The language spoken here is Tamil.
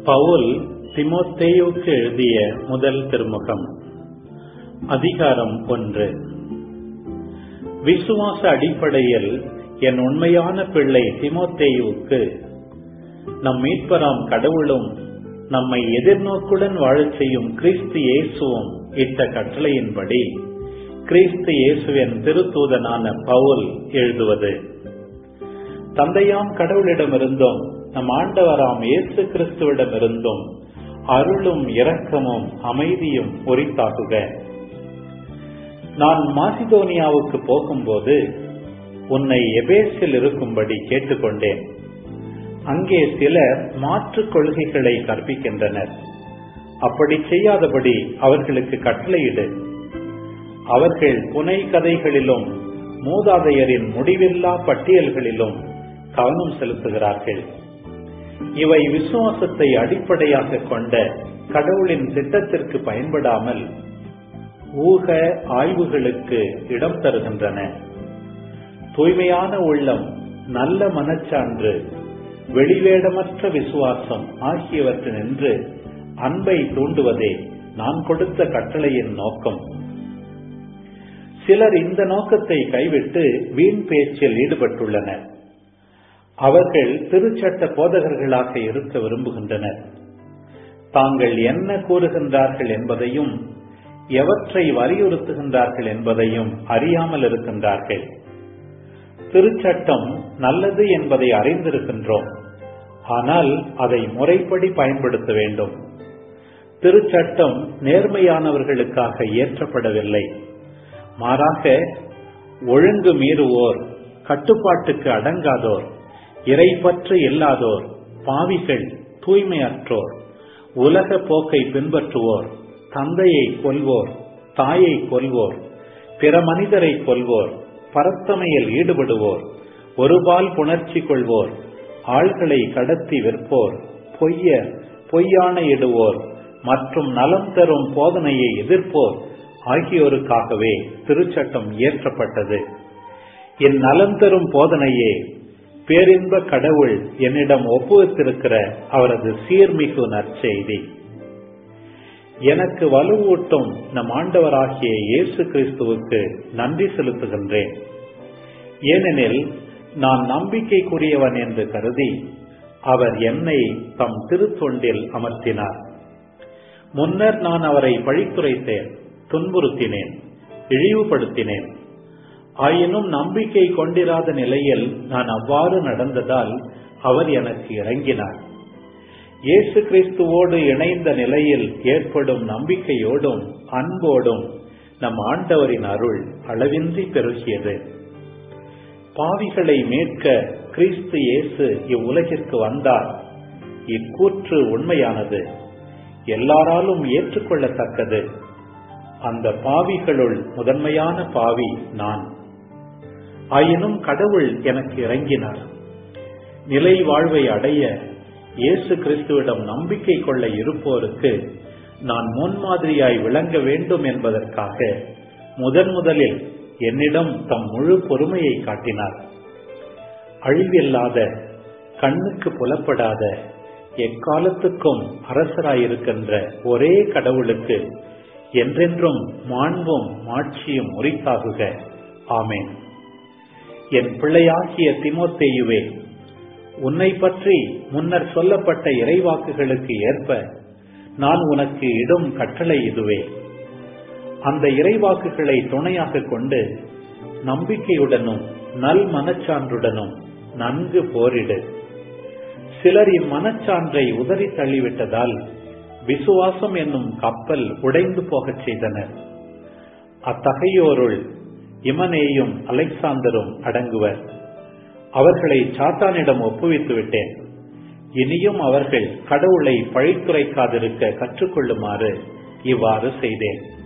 பவுல் திமோத்தேயுவுக்கு எழுதிய முதல் திருமுகம் அதிகாரம் ஒன்று விசுவாச அடிப்படையில் என் உண்மையான பிள்ளை திமோத்தேயுவுக்கு நம் மீட்பராம் கடவுளும் நம்மை எதிர்நோக்குடன் வாழச் செய்யும் கிறிஸ்து இயேசுவும் இட்ட கட்டளையின்படி கிறிஸ்து இயேசுவின் திருத்தூதனான பவுல் எழுதுவது தந்தையாம் கடவுளிடமிருந்தும் நம் ஆண்டவராம் இயேசு கிறிஸ்துவிடமிருந்தும் அருளும் இரக்கமும் அமைதியும் உரித்தாகுக நான் மாசிதோனியாவுக்கு போகும்போது உன்னை எபேஸில் இருக்கும்படி கேட்டுக்கொண்டேன் அங்கே சிலர் மாற்றுக் கொள்கைகளை கற்பிக்கின்றனர் அப்படி செய்யாதபடி அவர்களுக்கு கட்டளையிடு அவர்கள் புனை கதைகளிலும் மூதாதையரின் முடிவில்லா பட்டியல்களிலும் கவனம் செலுத்துகிறார்கள் இவை விசுவாசத்தை அடிப்படையாக கொண்ட கடவுளின் திட்டத்திற்கு பயன்படாமல் ஊக ஆய்வுகளுக்கு இடம் தருகின்றன தூய்மையான உள்ளம் நல்ல மனச்சான்று வெளிவேடமற்ற விசுவாசம் ஆகியவற்றினின்று அன்பை தூண்டுவதே நான் கொடுத்த கட்டளையின் நோக்கம் சிலர் இந்த நோக்கத்தை கைவிட்டு வீண் பேச்சில் ஈடுபட்டுள்ளனர் அவர்கள் திருச்சட்ட போதகர்களாக இருக்க விரும்புகின்றனர் தாங்கள் என்ன கூறுகின்றார்கள் என்பதையும் எவற்றை வலியுறுத்துகின்றார்கள் என்பதையும் அறியாமல் இருக்கின்றார்கள் திருச்சட்டம் நல்லது என்பதை அறிந்திருக்கின்றோம் ஆனால் அதை முறைப்படி பயன்படுத்த வேண்டும் திருச்சட்டம் நேர்மையானவர்களுக்காக இயற்றப்படவில்லை மாறாக ஒழுங்கு மீறுவோர் கட்டுப்பாட்டுக்கு அடங்காதோர் இறைப்பற்று இல்லாதோர் பாவிகள் தூய்மையற்றோர் உலக போக்கை பின்பற்றுவோர் தந்தையை கொல்வோர் தாயை கொல்வோர் பிற மனிதரை கொல்வோர் பரத்தமையில் ஈடுபடுவோர் ஒருபால் புணர்ச்சி கொள்வோர் ஆள்களை கடத்தி விற்போர் பொய்யர் பொய்யானையிடுவோர் மற்றும் நலம் தரும் போதனையை எதிர்ப்போர் ஆகியோருக்காகவே திருச்சட்டம் இயற்றப்பட்டது இந்நலம் தரும் போதனையே பேரின்ப கடவுள் என்னிடம் ஒப்புவித்திருக்கிற அவரது சீர்மிகு நற்செய்தி எனக்கு வலுவூட்டும் நம் ஆண்டவராகிய இயேசு கிறிஸ்துவுக்கு நன்றி செலுத்துகின்றேன் ஏனெனில் நான் நம்பிக்கைக்குரியவன் என்று கருதி அவர் என்னை தம் திருத்தொண்டில் அமர்த்தினார் முன்னர் நான் அவரை பழித்துரைத்தேன் துன்புறுத்தினேன் இழிவுபடுத்தினேன் ஆயினும் நம்பிக்கை கொண்டிராத நிலையில் நான் அவ்வாறு நடந்ததால் அவர் எனக்கு இறங்கினார் இயேசு கிறிஸ்துவோடு இணைந்த நிலையில் ஏற்படும் நம்பிக்கையோடும் அன்போடும் நம் ஆண்டவரின் அருள் அளவின்றி பெருகியது பாவிகளை மீட்க கிறிஸ்து இயேசு இவ்வுலகிற்கு வந்தார் இக்கூற்று உண்மையானது எல்லாராலும் ஏற்றுக்கொள்ளத்தக்கது அந்த பாவிகளுள் முதன்மையான பாவி நான் ஆயினும் கடவுள் எனக்கு இறங்கினார் நிலை வாழ்வை அடைய இயேசு கிறிஸ்துவிடம் நம்பிக்கை கொள்ள இருப்போருக்கு நான் முன்மாதிரியாய் விளங்க வேண்டும் என்பதற்காக முதன் முதலில் என்னிடம் தம் முழு பொறுமையை காட்டினார் அழிவில்லாத கண்ணுக்கு புலப்படாத எக்காலத்துக்கும் அரசராயிருக்கின்ற ஒரே கடவுளுக்கு என்றென்றும் மாண்பும் மாட்சியும் உரித்தாகுக ஆமேன் என் பிள்ளையாகிய திமோத்தேயுவே உன்னை பற்றி முன்னர் சொல்லப்பட்ட இறைவாக்குகளுக்கு ஏற்ப நான் உனக்கு இடும் கட்டளை இதுவே அந்த இறைவாக்குகளை துணையாக கொண்டு நம்பிக்கையுடனும் நல் மனச்சான்றுடனும் நன்கு போரிடு சிலர் இம்மனச்சான்றை உதறி தள்ளிவிட்டதால் விசுவாசம் என்னும் கப்பல் உடைந்து போகச் செய்தனர் அத்தகையோருள் இமனேயும் அலெக்சாந்தரும் அடங்குவர் அவர்களை சாத்தானிடம் ஒப்புவித்து விட்டேன் இனியும் அவர்கள் கடவுளை பழித்துரைக்காதிருக்க கற்றுக்கொள்ளுமாறு இவ்வாறு செய்தேன்